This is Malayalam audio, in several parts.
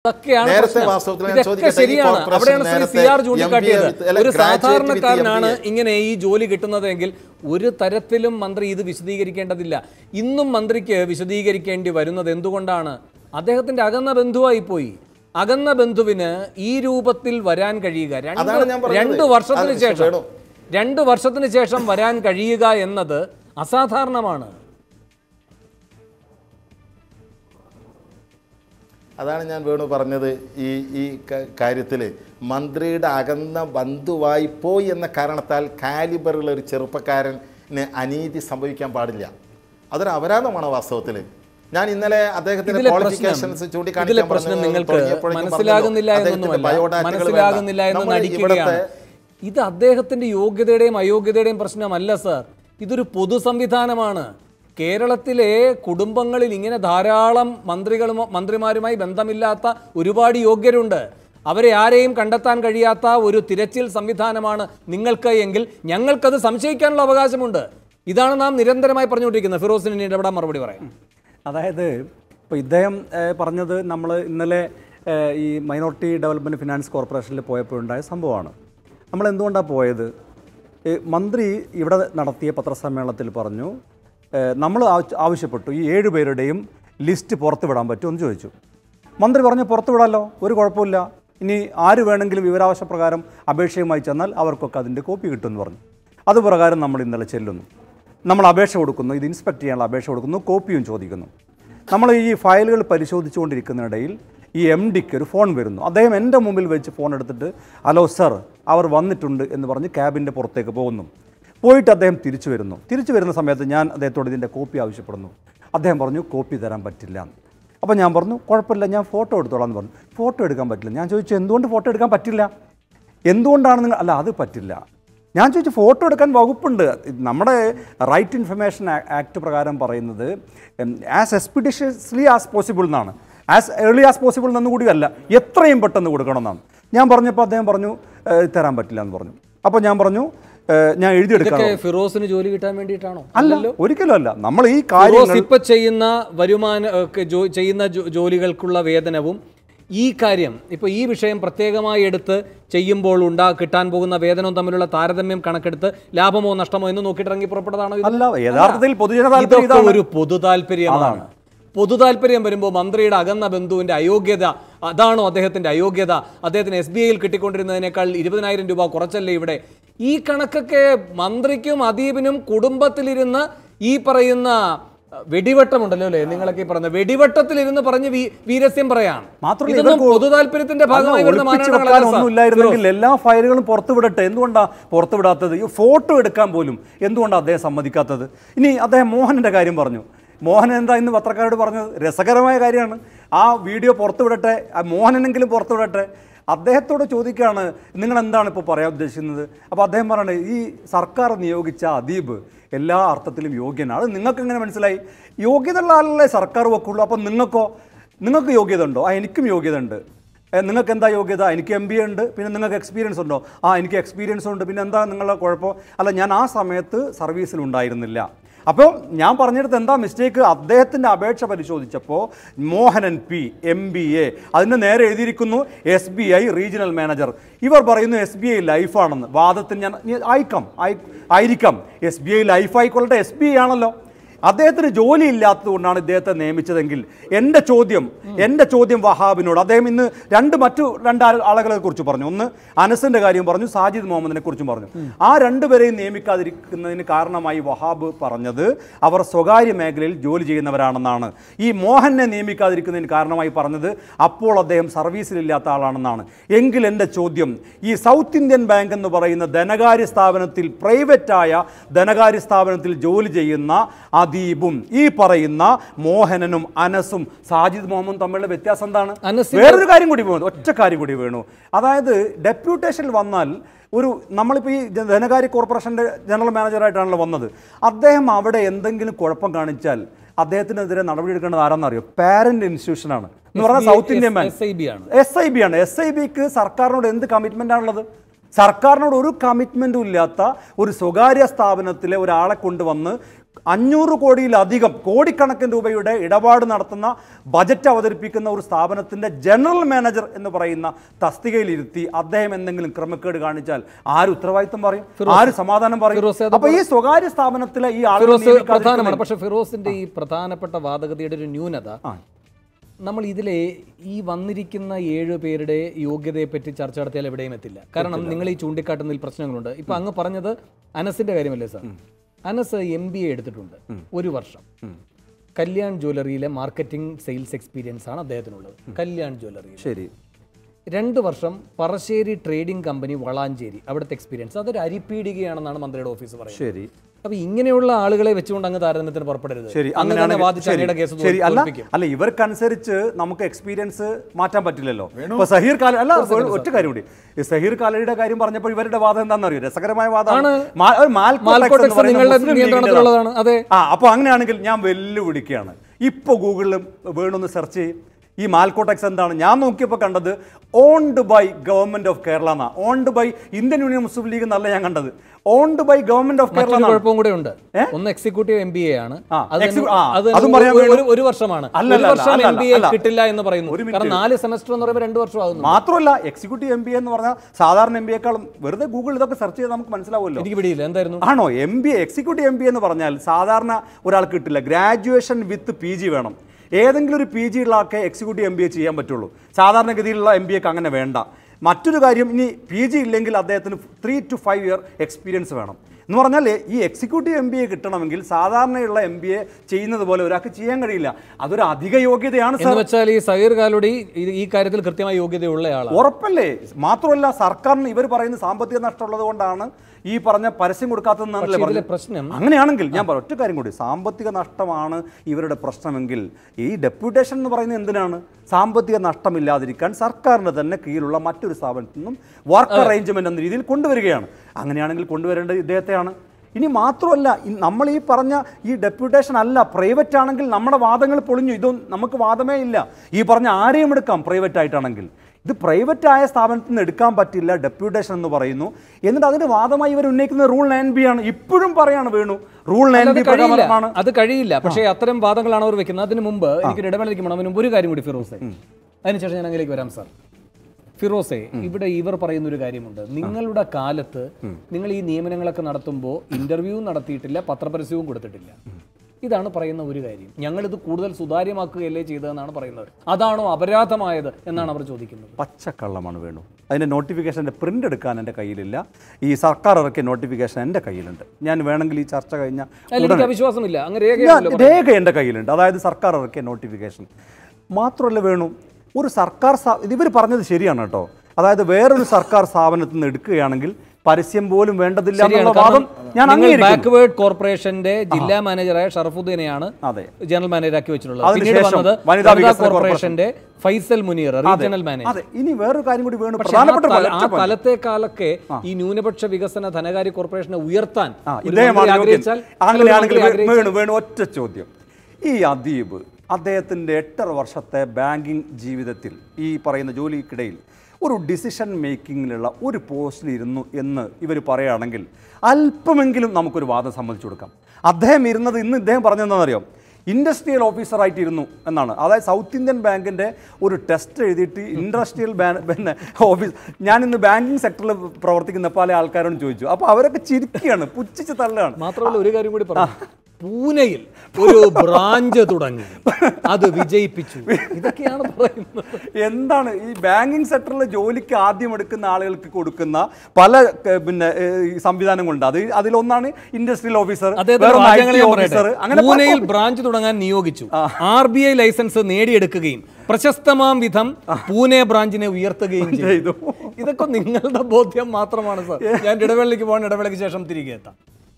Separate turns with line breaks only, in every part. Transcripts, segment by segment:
ഒക്കെയാണ്
നേരത്തെ
പ്രശ്നം.
വാസ്തവത്തിൽ ഞാൻ
ഇതൊക്കെ
ചോദിക്കട്ടെ, ഈ
ശരിയാണ്
കോർപ്പറേഷൻ
അവിടെയാണ് ശ്രീ
നേരത്തെ
സി ആർ
MBA
ചൂണ്ടിക്കാട്ടിയത്
അല്ല,
ഒരു
graduate with
സാധാരണക്കാരനാണ്
MBA.
ഇങ്ങനെ ഈ ജോലി കിട്ടുന്നതെങ്കിൽ ഒരു തരത്തിലും മന്ത്രി ഇത് വിശദീകരിക്കേണ്ടതില്ല ഇന്നും മന്ത്രിക്ക് വിശദീകരിക്കേണ്ടി വരുന്നത് എന്തുകൊണ്ടാണ് അദ്ദേഹത്തിന്റെ അകന്ന ബന്ധുവായി പോയി അകന്ന ബന്ധുവിന് ഈ രൂപത്തിൽ വരാൻ കഴിയുക രണ്ട്
അതാണ് ഞാൻ പറഞ്ഞത്.
രണ്ട് വർഷത്തിന്
അത്
ശേഷം
വേണു.
രണ്ട് വർഷത്തിന് ശേഷം വരാൻ കഴിയുക എന്നത് അസാധാരണമാണ്
അതാണ് ഞാൻ വേണു പറഞ്ഞത് ഈ ഈ കാര്യത്തിൽ മന്ത്രിയുടെ അകന്ന ബന്ധുവായി പോയി എന്ന കാരണത്താൽ കാലിബറുള്ള ഒരു ചെറുപ്പക്കാരന് അനീതി സംഭവിക്കാൻ പാടില്ല അതൊരു അപരാധമാണ് വാസ്തവത്തിൽ ഞാൻ ഇന്നലെ അദ്ദേഹത്തിന്റെ
ഇതിലെ
ക്വാളിഫിക്കേഷൻസ്
പ്രശ്നം ഇതിലെ
ചൂണ്ടിക്കാണിക്കാൻ
പ്രശ്നം
പറഞ്ഞത്
നിങ്ങൾക്ക്
തുടങ്ങിയപ്പോഴേക്കും
മനസ്സിലാകുന്നില്ല
പറഞ്ഞല്ലോ, അദ്ദേഹത്തിന്റെ
എന്നൊന്നുമല്ല
ബയോഡാറ്റകൾ വേണ്ട.
മനസ്സിലാകുന്നില്ല എന്ന്
നമ്മൾ
നടിക്കുകയാണ്
ഇവിടുത്തെ
ഇത് അദ്ദേഹത്തിന്റെ യോഗ്യതയുടെയും അയോഗ്യതയുടെയും പ്രശ്നമല്ല സർ ഇതൊരു പൊതു സംവിധാനമാണ് കേരളത്തിലെ കുടുംബങ്ങളിൽ ഇങ്ങനെ ധാരാളം മന്ത്രികളും മന്ത്രിമാരുമായി ബന്ധമില്ലാത്ത ഒരുപാട് യോഗ്യരുണ്ട് അവരെ ആരെയും കണ്ടെത്താൻ കഴിയാത്ത ഒരു തിരച്ചിൽ സംവിധാനമാണ് നിങ്ങൾക്ക് എങ്കിൽ ഞങ്ങൾക്കത് സംശയിക്കാനുള്ള അവകാശമുണ്ട് ഇതാണ് നാം നിരന്തരമായി പറഞ്ഞുകൊണ്ടിരിക്കുന്നത് ഫിറോസിന് ഇടപെടാൻ മറുപടി പറയാം
അതായത് ഇപ്പോൾ ഇദ്ദേഹം ഏഹ്, പറഞ്ഞത് നമ്മൾ ഇന്നലെ ഏഹ്, ഈ മൈനോറിറ്റി ഡെവലപ്മെൻറ്റ് ഫിനാൻസ് കോർപ്പറേഷനിൽ പോയപ്പോഴുണ്ടായ സംഭവമാണ് നമ്മൾ എന്തുകൊണ്ടാണ് പോയത് ഈ മന്ത്രി ഇവിടെ നടത്തിയ പത്രസമ്മേളനത്തിൽ പറഞ്ഞു ഏഹ്, നമ്മൾ ആവശ്യ- ആവശ്യപ്പെട്ടു ഈ ഏഴ് പേരുടെയും ലിസ്റ്റ് പുറത്ത് വിടാൻ പറ്റുമെന്ന് ചോദിച്ചു മന്ത്രി പറഞ്ഞു പുറത്ത് വിടാമല്ലോ ഒരു കുഴപ്പമില്ല ഇനി ആര് വേണമെങ്കിലും വിവരാവകാശപ്രകാരം അപേക്ഷയുമായി ചെന്നാൽ അവർക്കൊക്കെ അതിൻ്റെ കോപ്പി കിട്ടുമെന്ന് പറഞ്ഞു അത് പ്രകാരം നമ്മൾ ഇന്നലെ ചെല്ലുന്നു നമ്മൾ അപേക്ഷ കൊടുക്കുന്നു ഇത് ഇൻസ്പെക്ട് ചെയ്യാനുള്ള അപേക്ഷ കൊടുക്കുന്നു കോപ്പിയും ചോദിക്കുന്നു നമ്മൾ ഈ ഫയലുകൾ പരിശോധിച്ചുകൊണ്ടിരിക്കുന്നതിനിടയിൽ ഈ എം ഡിക്ക് ഒരു ഫോൺ വരുന്നു അദ്ദേഹം എൻ്റെ മുമ്പിൽ വെച്ച് ഫോൺ എടുത്തിട്ട് ഹലോ സർ അവർ വന്നിട്ടുണ്ട് എന്ന് പറഞ്ഞ് ക്യാബിൻ്റെ പുറത്തേക്ക് പോകുന്നു പോയിട്ട് അദ്ദേഹം തിരിച്ചു വരുന്നു തിരിച്ചു വരുന്ന സമയത്ത് ഞാൻ അദ്ദേഹത്തോട് ഇതിൻ്റെ കോപ്പി ആവശ്യപ്പെടുന്നു അദ്ദേഹം പറഞ്ഞു കോപ്പി തരാൻ പറ്റില്ല എന്ന്. അപ്പോൾ ഞാൻ പറഞ്ഞു കുഴപ്പമില്ല ഞാൻ ഫോട്ടോ എടുത്തോളാം എന്ന് പറഞ്ഞു ഫോട്ടോ എടുക്കാൻ പറ്റില്ല ഞാൻ ചോദിച്ചു എന്തുകൊണ്ട് ഫോട്ടോ എടുക്കാൻ പറ്റില്ല എന്തുകൊണ്ടാണ് നിങ്ങൾ അല്ല അത് പറ്റില്ല ഞാൻ ചോദിച്ചു ഫോട്ടോ എടുക്കാൻ വകുപ്പുണ്ട് ഇത് നമ്മുടെ റൈറ്റ് ഇൻഫർമേഷൻ ആക്ട് പ്രകാരം പറയുന്നത് ആസ് എക്സ്പിഡിഷ്യസ്ലി ആസ് പോസിബിൾ എന്നാണ് ആസ് ഏർലി ആസ് പോസിബിൾ എന്നു കൂടിയല്ല എത്രയും പെട്ടെന്ന് കൊടുക്കണം എന്നാണ് ഞാൻ പറഞ്ഞപ്പോൾ അദ്ദേഹം പറഞ്ഞു "ഏഹ്, തരാൻ പറ്റില്ല എന്ന് പറഞ്ഞു അപ്പോൾ ഞാൻ പറഞ്ഞു "ഏഹ്, ഞാൻ എഴുതിയെടുക്കാം
ഇതൊക്കെ ഫിറോസിന് ജോലി കിട്ടാൻ വേണ്ടിയിട്ടാണോ
അല്ല ഒരിക്കലും അല്ല നമ്മൾ ഈ
ഫിറോസ്
കാര്യങ്ങൾ
ഇപ്പൊ ചെയ്യുന്ന വരുമാന ഒക്കെ ജോ- ചെയ്യുന്ന ജോ- ജോലികൾക്കുള്ള വേതനവും ഈ കാര്യം ഇപ്പൊ ഈ വിഷയം പ്രത്യേകമായി എടുത്ത് ചെയ്യുമ്പോൾ ഉണ്ടാ കിട്ടാൻ പോകുന്ന വേതനവും തമ്മിലുള്ള താരതമ്യം കണക്കെടുത്ത് ലാഭമോ നഷ്ടമോ എന്ന് നോക്കിയിട്ട് ഇറങ്ങി പുറപ്പെട്ടതാണോ ഇത്?
അല്ല യഥാർത്ഥത്തിൽ പൊതുജന താല്പര്യം
ഇതൊക്കെ
ഇതാണ്
ഒരു പൊതു താല്പര്യമാണ് പൊതു താല്പര്യം വരുമ്പോൾ മന്ത്രിയുടെ അകന്ന ബന്ധുവിന്റെ അയോഗ്യത അതാണോ അദ്ദേഹത്തിന്റെ അയോഗ്യത അദ്ദേഹത്തിന് എസ് ബി ഐയിൽ കിട്ടിക്കൊണ്ടിരുന്നതിനേക്കാൾ ഇരുപതിനായിരം രൂപ കുറച്ചല്ലേ ഇവിടെ ഈ കണക്കൊക്കെ മന്ത്രിക്കും അദീപിനും കുടുംബത്തിലിരുന്ന് ഈ പറയുന്ന വെടിവട്ടമുണ്ടല്ലോ അല്ലേ നിങ്ങളൊക്കെ ഈ പറയുന്ന വെടിവട്ടത്തിലിരുന്ന് പറഞ്ഞ് വീ- വീരസ്യം പറയാം
മാത്രമല്ല
ഇതൊന്നും
ഇവർക്ക്
പൊതു താല്പര്യത്തിന്റെ ഭാഗമായി വരുന്ന
ഒളിപ്പിച്ച്
മാനദണ്ഡങ്ങളല്ല
വെക്കാൻ
സാർ.
ഒന്നും ഇല്ലായിരുന്നെങ്കിൽ എല്ലാ ഫയലുകളും പുറത്തു വിടട്ടെ എന്തുകൊണ്ടാ പുറത്തു വിടാത്തത് ഈ ഫോട്ടോ എടുക്കാൻ പോലും എന്തുകൊണ്ടാണ് അദ്ദേഹം സമ്മതിക്കാത്തത് ഇനി അദ്ദേഹം മോഹനന്റെ കാര്യം പറഞ്ഞു മോഹൻ എന്താ ഇന്ന് പത്രക്കാരോട് പറഞ്ഞത് രസകരമായ കാര്യമാണ് ആ വീഡിയോ പുറത്തു വിടട്ടെ ആ മോഹനെങ്കിലും പുറത്തു വിടട്ടെ അദ്ദേഹത്തോട് ചോദിക്കുകയാണ് നിങ്ങൾ എന്താണ് ഇപ്പോൾ പറയാൻ ഉദ്ദേശിക്കുന്നത് അപ്പോൾ അദ്ദേഹം പറയുന്നത് ഈ സർക്കാർ നിയോഗിച്ച അദീബ് എല്ലാ അർത്ഥത്തിലും യോഗ്യനാണ് അത് നിങ്ങൾക്ക് എങ്ങനെ മനസ്സിലായി യോഗ്യതയുള്ള ആളല്ലേ സർക്കാർ വെക്കുള്ളൂ അപ്പം നിങ്ങൾക്കോ നിങ്ങൾക്ക് യോഗ്യത ഉണ്ടോ ആ എനിക്കും യോഗ്യത ഉണ്ട് ഏ, നിങ്ങൾക്ക് എന്താ യോഗ്യത എനിക്ക് എം ബി എ ഉണ്ട് പിന്നെ നിങ്ങൾക്ക് എക്സ്പീരിയൻസ് ഉണ്ടോ ആ എനിക്ക് എക്സ്പീരിയൻസ് ഉണ്ട് പിന്നെ എന്താ നിങ്ങളുടെ കുഴപ്പം അല്ല ഞാൻ ആ സമയത്ത് സർവീസിൽ ഉണ്ടായിരുന്നില്ല അപ്പോൾ ഞാൻ പറഞ്ഞെടുത്ത് എന്താ മിസ്റ്റേക്ക് അദ്ദേഹത്തിൻ്റെ അപേക്ഷ പരിശോധിച്ചപ്പോൾ Mohanan P M B A അതിന് നേരെ എഴുതിയിരിക്കുന്നു S B I regional manager ഇവർ പറയുന്നു എസ് ബി ഐ ലൈഫാണെന്ന് വാദത്തിന് ഞാൻ ഇനി ആയിക്കാം ആയി- ആയിരിക്കാം എസ് ബി ഐ ലൈഫ് ആയിക്കൊള്ളട്ടെ എസ് ബി ഐ ആണല്ലോ അദ്ദേഹത്തിന് ജോലി ഇല്ലാത്തതുകൊണ്ടാണ് ഇദ്ദേഹത്തെ നിയമിച്ചതെങ്കിൽ എൻ്റെ ചോദ്യം എൻ്റെ ചോദ്യം വഹാബിനോട് അദ്ദേഹം ഇന്ന് രണ്ട് മറ്റു രണ്ട് ആൾ- ആളുകളെ കുറിച്ച് പറഞ്ഞു ഒന്ന് അനസിന്റെ കാര്യം പറഞ്ഞു സാജിദ് മുഹമ്മദിനെ കുറിച്ചും പറഞ്ഞു ആ രണ്ടുപേരെയും നിയമിക്കാതിരിക്കുന്നതിന് കാരണമായി വഹാബ് പറഞ്ഞത് അവർ സ്വകാര്യ മേഖലയിൽ ജോലി ചെയ്യുന്നവരാണെന്നാണ് ഈ മോഹനെ നിയമിക്കാതിരിക്കുന്നതിന് കാരണമായി പറഞ്ഞത് അപ്പോൾ അദ്ദേഹം സർവീസിലില്ലാത്ത ആളാണെന്നാണ് എങ്കിൽ എൻ്റെ ചോദ്യം ഈ സൗത്ത് ഇന്ത്യൻ ബാങ്ക് എന്ന് പറയുന്ന ധനകാര്യ സ്ഥാപനത്തിൽ പ്രൈവറ്റായ ധനകാര്യ സ്ഥാപനത്തിൽ ജോലി ചെയ്യുന്ന അദീബും ഈ പറയുന്ന മോഹനനും അനസും സാജിദ് മുഹമ്മദും തമ്മിലുള്ള വ്യത്യാസം എന്താണ്
അനസിന്റെ-
വേറൊരു കാര്യം കൂടി വേണു ഒറ്റ കാര്യം കൂടി വേണു അതായത് ഡെപ്യൂട്ടേഷനിൽ വന്നാൽ ഒരു നമ്മളിപ്പോൾ ഈ ജ- ധനകാര്യ കോർപ്പറേഷൻ്റെ ജനറൽ മാനേജറായിട്ടാണല്ലോ വന്നത് അദ്ദേഹം അവിടെ എന്തെങ്കിലും കുഴപ്പം കാണിച്ചാൽ അദ്ദേഹത്തിനെതിരെ നടപടിയെടുക്കേണ്ടത് ആരാന്നറിയോ പാരന്റ് ഇൻസ്റ്റിറ്റ്യൂഷനാണ് എന്ന് പറഞ്ഞാൽ
SBI
South Indian bank
SIB ആണ്.
എസ് ഐ ബി ആണ് എസ് ഐ ബിക്ക് സർക്കാരിനോട് എന്ത് കമ്മിറ്റ്മെൻ്റ് ആണുള്ളത് സർക്കാരിനോട് ഒരു കമ്മിറ്റ്മെൻറ്റും ഇല്ലാത്ത ഒരു സ്വകാര്യ സ്ഥാപനത്തിലെ ഒരാളെ കൊണ്ടുവന്ന് അഞ്ഞൂറ് കോടിയിലധികം കോടിക്കണക്കിന് രൂപയുടെ ഇടപാട് നടത്തുന്ന ബജറ്റ് അവതരിപ്പിക്കുന്ന ഒരു സ്ഥാപനത്തിന്റെ ജനറൽ മാനേജർ എന്ന് പറയുന്ന തസ്തികയിലിരുത്തി അദ്ദേഹം എന്തെങ്കിലും ക്രമക്കേട് കാണിച്ചാൽ ആര് ഉത്തരവാദിത്തം പറയും ആര് സമാധാനം പറയും
ഫിറോസെ, അത്
അപ്പൊ ഈ സ്വകാര്യ സ്ഥാപനത്തിലെ ഈ ആളുകൾ
ഫിറോസ്
നിയമിക്കാതിരിക്കുന്നതിൽ-
പ്രധാനമാണ് പക്ഷെ ഫിറോസിന്റെ ഈ പ്രധാനപ്പെട്ട വാദഗതിയുടെ ഒരു ന്യൂനത നമ്മൾ ഇതിലെ ഈ വന്നിരിക്കുന്ന ഏഴ് പേരുടെ യോഗ്യതയെ പറ്റി ചർച്ച നടത്തിയാൽ എവിടെയും എത്തില്ല കാരണം നിങ്ങൾ ഈ ചൂണ്ടിക്കാട്ടുന്നതിൽ പ്രശ്നങ്ങളുണ്ട് ഇപ്പൊ അങ്ങ് പറഞ്ഞത് അനസിന്റെ കാര്യമല്ലേ sir Anas M B A എടുത്തിട്ടുണ്ട് ഒരു വർഷം കല്യാൺ ജ്വല്ലറിയിലെ മാർക്കറ്റിംഗ് സെയിൽസ് എക്സ്പീരിയൻസ് ആണ് അദ്ദേഹത്തിനുള്ളത് കല്യാൺ ജ്വല്ലറിയിൽ
ശരി
രണ്ട് വർഷം പറശ്ശേരി ട്രേഡിംഗ് കമ്പനി വളാഞ്ചേരി അവിടുത്തെ എക്സ്പീരിയൻസ് അതൊരു അരിപ്പീടികയാണെന്നാണ് മന്ത്രിയുടെ ഓഫീസ് പറയുന്നത്
ശരി
അപ്പൊ ഇങ്ങനെയുള്ള ആളുകളെ വെച്ചുകൊണ്ട് അങ്ങ് താരതമ്യത്തിന് പുറപ്പെടരുത്
ശരി
അങ്ങ് തന്നെ
അങ്ങനെയാണെങ്കിൽ
വാദിച്ച
ശരി,
അങ്ങയുടെ കേസ്
ശരി അല്ല
തോൽപ്പിക്കും.
അല്ല ഇവർക്കനുസരിച്ച് നമുക്ക് എക്സ്പീരിയൻസ് മാറ്റാൻ പറ്റില്ലല്ലോ ഇപ്പൊ സഹീർ കാല അല്ല ഒരു- ഒറ്റ കാര്യം കൂടി ഈ സഹീർ കാലയുടെ കാര്യം പറഞ്ഞപ്പോൾ ഇവരുടെ വാദം എന്താണെന്ന് അറിയോ രസകരമായ വാദമാണ് മാ- ഒരു മാൽക്കോട്ട്
മാൽക്കോട്ട്
എന്ന് പറയുന്ന
നിങ്ങളുടെ
മുസ്ലിം
നിയന്ത്രണത്തിലുള്ളതാണ്. അതെ.
ആ അപ്പൊ അങ്ങനെയാണെങ്കിൽ ഞാൻ വെല്ലുവിളിക്കുകയാണ് ഇപ്പൊ ഗൂഗിളിൽ വേണമെന്ന് സെർച്ച് ചെയ്യും ഈ മാൽക്കോട്ടെക്സ് എന്താണ് ഞാൻ നോക്കിയപ്പോൾ കണ്ടത് owned by government of Kerala എന്നാ owned by Indian union Muslim league എന്നല്ല ഞാൻ കണ്ടത് owned by government of Kerala
മറ്റൊരു
എന്നാണ്.
കുഴപ്പവും കൂടെ ഉണ്ട് ഒന്ന് എക്സിക്യൂട്ടീവ് എം ബി എ ആണ്
ആ,
അത്
exec-
തന്നെ-
ആ,
അത്
അതും
തന്നെ
പറയാൻ
ഒരു-
വേണം.
ഒരു- ഒരു വർഷമാണ്
അല്ല,
ഒരു
അല്ല,
വർഷം
അല്ല,
എം ബി എ
അല്ല.
കിട്ടില്ല എന്ന് പറയുന്നു
ഒരു
കാരണം
minute.
നാല് സെമസ്റ്റർ എന്ന് പറയുമ്പോൾ രണ്ട് വർഷം ആകുന്നു
മാത്രമല്ല എക്സിക്യൂട്ടീവ് എം ബി എന്ന് പറഞ്ഞാൽ സാധാരണ എം ബി എക്കാളും വെറുതെ ഗൂഗിൾ ഇതൊക്കെ സെർച്ച് ചെയ്ത് നമുക്ക് മനസ്സിലാവുമല്ലോ
എനിക്ക് പിടിയില്ല എന്തായിരുന്നു
ആണോ M B executive M B എന്ന് പറഞ്ഞാൽ സാധാരണ ഒരാൾക്ക് കിട്ടില്ല ഗ്രാജുവേഷൻ വിത്ത് പി ജി വേണം ഏതെങ്കിലും ഒരു പി ജി ഉള്ള ആൾക്ക് എക്സിക്യൂട്ടീവ് എം ബി എ ചെയ്യാൻ പറ്റുള്ളൂ സാധാരണഗതിയിലുള്ള എം ബി എക്ക് അങ്ങനെ വേണ്ട മറ്റൊരു കാര്യം ഇനി പി ജി ഇല്ലെങ്കിൽ അദ്ദേഹത്തിന് three two five year experience വേണം എന്ന് പറഞ്ഞാൽ ഈ എക്സിക്യൂട്ടീവ് എം ബി എ കിട്ടണമെങ്കിൽ സാധാരണയുള്ള എം ബി എ ചെയ്യുന്നത് പോലെ ഒരാൾക്ക് ചെയ്യാൻ കഴിയില്ല അതൊരു അധിക യോഗ്യതയാണ്
എന്ന്
സർ
വെച്ചാൽ ഈ സഹീർ കാലുടി ഇത് ഈ കാര്യത്തിൽ കൃത്യമായ യോഗ്യതയുള്ള ആളാണ്
ഉറപ്പല്ലേ മാത്രമല്ല സർക്കാരിന് ഇവർ പറയുന്ന സാമ്പത്തിക നഷ്ടമുള്ളത് കൊണ്ടാണ് ഈ പറഞ്ഞ പരസ്യം കൊടുക്കാത്തതെന്നാണല്ലേ
പക്ഷേ ഇതിലെ
പറഞ്ഞത്
പ്രശ്നം
അങ്ങനെയാണെങ്കിൽ ഞാൻ പറയാം ഒറ്റ കാര്യം കൂടി സാമ്പത്തിക നഷ്ടമാണ് ഇവരുടെ പ്രശ്നമെങ്കിൽ ഈ ഡെപ്യൂട്ടേഷൻ എന്ന് പറയുന്നത് എന്തിനാണ് സാമ്പത്തിക നഷ്ടമില്ലാതിരിക്കാൻ സർക്കാരിൻ്റെ തന്നെ കീഴിലുള്ള മറ്റൊരു സ്ഥാപനത്തിൽ നിന്നും വർക്ക് അറേഞ്ച്മെന്റ് എന്ന രീതിയിൽ കൊണ്ടുവരികയാണ് അങ്ങനെയാണെങ്കിൽ കൊണ്ടുവരേണ്ടത് ഇദ്ദേഹത്തെയാണ് ഇനി മാത്രമല്ല ഈ നമ്മൾ ഈ പറഞ്ഞ ഈ ഡെപ്യൂട്ടേഷൻ അല്ല പ്രൈവറ്റ് ആണെങ്കിൽ നമ്മുടെ വാദങ്ങൾ പൊളിഞ്ഞു ഇതൊന്നും നമുക്ക് വാദമേ ഇല്ല ഈ പറഞ്ഞ ആരെയും എടുക്കാം പ്രൈവറ്റ് ആയിട്ടാണെങ്കിൽ ഇത് പ്രൈവറ്റ് ആയ സ്ഥാപനത്തിൽ നിന്ന് എടുക്കാൻ പറ്റില്ല ഡെപ്യൂട്ടേഷൻ എന്ന് പറയുന്നു എന്നിട്ട് അതിന് വാദമായി ഇവർ ഉന്നയിക്കുന്ന റൂൾ നയൻ ബി ആണ് ഇപ്പോഴും പറയാണ് വേണു റൂൾ നയൻ
അത്
ബി
കഴിയില്ല
പ്രകാരമാണ്
അത് കഴിയില്ല പക്ഷേ അത്തരം വാദങ്ങളാണ് അവർ വെക്കുന്നത് അതിന് മുമ്പ് എനിക്ക് ഇടവേളയ്ക്ക് പോകണം അതിന് മുമ്പ് ഒരു കാര്യം കൂടി ഫിറോസെ അതിനുശേഷം ഞാൻ അങ്ങനെയൊക്കെ വരാം സാർ ഫിറോസെ ഇവിടെ ഇവർ പറയുന്ന ഒരു കാര്യമുണ്ട് നിങ്ങളുടെ കാലത്ത് നിങ്ങൾ ഈ നിയമനങ്ങളൊക്കെ നടത്തുമ്പോൾ ഇന്റർവ്യൂ നടത്തിയിട്ടില്ല പത്രപരസ്യവും കൊടുത്തിട്ടില്ല ഇതാണ് പറയുന്ന ഒരു കാര്യം ഞങ്ങളിത് കൂടുതൽ സുതാര്യമാക്കുകയല്ലേ ചെയ്തതെന്നാണ് പറയുന്നത് അതാണോ അപരാധമായത് എന്നാണ് അവർ ചോദിക്കുന്നത്
പച്ചക്കള്ളമാണ് വേണു അതിൻ്റെ നോട്ടിഫിക്കേഷൻ്റെ പ്രിൻ്റ് എടുക്കാൻ എൻ്റെ കയ്യിലില്ല ഈ സർക്കാർ ഇറക്കിയ നോട്ടിഫിക്കേഷൻ എൻ്റെ കയ്യിലുണ്ട് ഞാൻ വേണമെങ്കിൽ ഈ ചർച്ച കഴിഞ്ഞാൽ
അതിൽ എനിക്ക് അവിശ്വാസമില്ല അങ്ങ്
ഞാൻ-
രേഖയാണല്ലോ
രേഖ എൻ്റെ കയ്യിലുണ്ട് അതായത് സർക്കാർ ഇറക്കിയ നോട്ടിഫിക്കേഷൻ മാത്രമല്ല വേണു ഒരു സർക്കാർ സ്ഥാ- ഇത് ഇവർ പറഞ്ഞത് ശരിയാണ് കേട്ടോ അതായത് വേറൊരു സർക്കാർ സ്ഥാപനത്തിൽ നിന്ന് എടുക്കുകയാണെങ്കിൽ പരസ്യം പോലും വേണ്ടതില്ല എന്നുള്ള വാദം ഞാൻ അംഗീകരിക്കുന്നു
ബാക്ക്വേർഡ് കോർപ്പറേഷന്റെ ജില്ലാ മാനേജറായ ഷറഫുദ്ദീനെയാണ്
അതെ
ജനറൽ മാനേജറാക്കി വെച്ചിട്ടുള്ളത്
അതിനുശേഷം
പിന്നീട് വന്നത്
വനിതാ
വനിതാ
വികസന
കോർപ്പറേഷന്റെ ഫൈസൽ മുനീർ റീജിയണൽ മാനേജർ
അതെ ഇനി വേറൊരു കാര്യം കൂടി വേണു
പക്ഷേ ആ
പ്രധാനപ്പെട്ട
തല- ആ
ഒറ്റ point.
തലത്തേക്കാളൊക്കെ ഈ ന്യൂനപക്ഷ വികസന ധനകാര്യ കോർപ്പറേഷനെ ഉയർത്താൻ
ആ,
ഒരു
ഇദ്ദേഹമാണ്
മന്ത്രി
യോഗ്യൻ.
ആഗ്രഹിച്ചാൽ
അങ്ങനെയാണെങ്കിൽ
ഒരു മന്ത്രി
വേ-
ആഗ്രഹിച്ചാൽ
വേണു വേണു ഒറ്റ ചോദ്യം ഈ അദീബ് അദ്ദേഹത്തിൻ്റെ എട്ടര വർഷത്തെ ബാങ്കിങ് ജീവിതത്തിൽ ഈ പറയുന്ന ജോലിക്കിടയിൽ ഒരു ഡിസിഷൻ മേക്കിങ്ങിലുള്ള ഒരു പോസ്റ്റിൽ ഇരുന്നു എന്ന് ഇവർ പറയുകയാണെങ്കിൽ അല്പമെങ്കിലും നമുക്കൊരു വാദം സമ്മതിച്ചു കൊടുക്കാം അദ്ദേഹം ഇരുന്നത് ഇന്ന് ഇദ്ദേഹം പറഞ്ഞതെന്നറിയോ ഇൻഡസ്ട്രിയൽ ഓഫീസറായിട്ട് ഇരുന്നു എന്നാണ് അതായത് സൗത്ത് ഇന്ത്യൻ ബാങ്കിൻ്റെ ഒരു ടെസ്റ്റ് എഴുതിയിട്ട് ഇൻഡസ്ട്രിയൽ ബാ- പിന്നെ ഓഫീസ് ഞാൻ ഇന്ന് ബാങ്കിങ് സെക്ടറിൽ പ്രവർത്തിക്കുന്ന പല ആൾക്കാരോട് ചോദിച്ചു അപ്പോൾ അവരൊക്കെ ചിരിക്കുകയാണ് പുച്ഛിച്ച് തള്ളുകയാണ്
മാത്രമല്ല ഒരു കാര്യം കൂടി പറഞ്ഞു പൂനെയിൽ ഒരു ബ്രാഞ്ച് തുടങ്ങി അത് വിജയിപ്പിച്ചു ഇതൊക്കെയാണ് പറയുന്നത്
എന്താണ് ഈ ബാങ്കിങ് സെക്ടറിൽ ജോലിക്ക് ആദ്യം എടുക്കുന്ന ആളുകൾക്ക് കൊടുക്കുന്ന പല ഏർ, പിന്നെ ഏർ, ഈ സംവിധാനങ്ങളുണ്ട് അത് അതിലൊന്നാണ് ഇൻഡസ്ട്രിയൽ ഓഫീസർ
അദ്ദേഹത്തിന്റെ
വേറൊന്ന്
വാക്യങ്ങൾ
IT
ഞാൻ
ഓഫീസർ
പറയട്ടെ.
അങ്ങനെ പല-
പൂനെയിൽ ബ്രാഞ്ച് തുടങ്ങാൻ നിയോഗിച്ചു ആർ ബി ഐ ലൈസൻസ് നേടിയെടുക്കുകയും പ്രശസ്തമാം വിധം പൂനെ ബ്രാഞ്ചിനെ ഉയർത്തുകയും ചെയ്തു
ചെയ്തു.
ഇതൊക്കെ നിങ്ങളുടെ ബോധ്യം മാത്രമാണ് സാർ ഞാൻ ഇടവേളയ്ക്ക് പോകാൻ ഇടവേളയ്ക്ക് ശേഷം തിരികെ എത്താം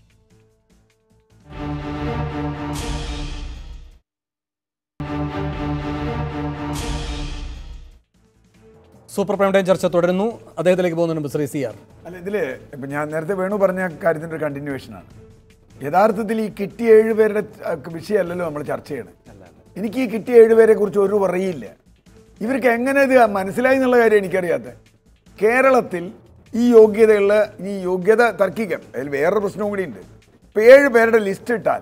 സൂപ്പർ പ്രൈം ടൈം ചർച്ച തുടരുന്നു അദ്ദേഹത്തിലേക്ക് പോകുന്നതിന് മുമ്പ് ശ്രീ സി ആർ
അല്ല ഇതില് ഇപ്പൊ ഞാൻ നേരത്തെ വേണു പറഞ്ഞ കാര്യത്തിന്റെ ഒരു കണ്ടിന്യൂവേഷനാണ് യഥാർത്ഥത്തിൽ ഈ കിട്ടിയ ഏഴുപേരുടെ അഹ് വിഷയമല്ലല്ലോ നമ്മൾ ചർച്ച ചെയ്യണം എനിക്ക് ഈ കിട്ടിയ ഏഴുപേരെ കുറിച്ച് ഒരു പറയില്ല ഇവർക്ക് എങ്ങനെ ഇത് മനസ്സിലായി എന്നുള്ള കാര്യം എനിക്കറിയാത്ത കേരളത്തിൽ ഈ യോഗ്യതയുള്ള ഈ യോഗ്യത തർക്കിക്കാം അതിൽ വേറൊരു പ്രശ്നവും കൂടി ഉണ്ട് ഇപ്പൊ ഏഴ് പേരുടെ ലിസ്റ്റ് ഇട്ടാൽ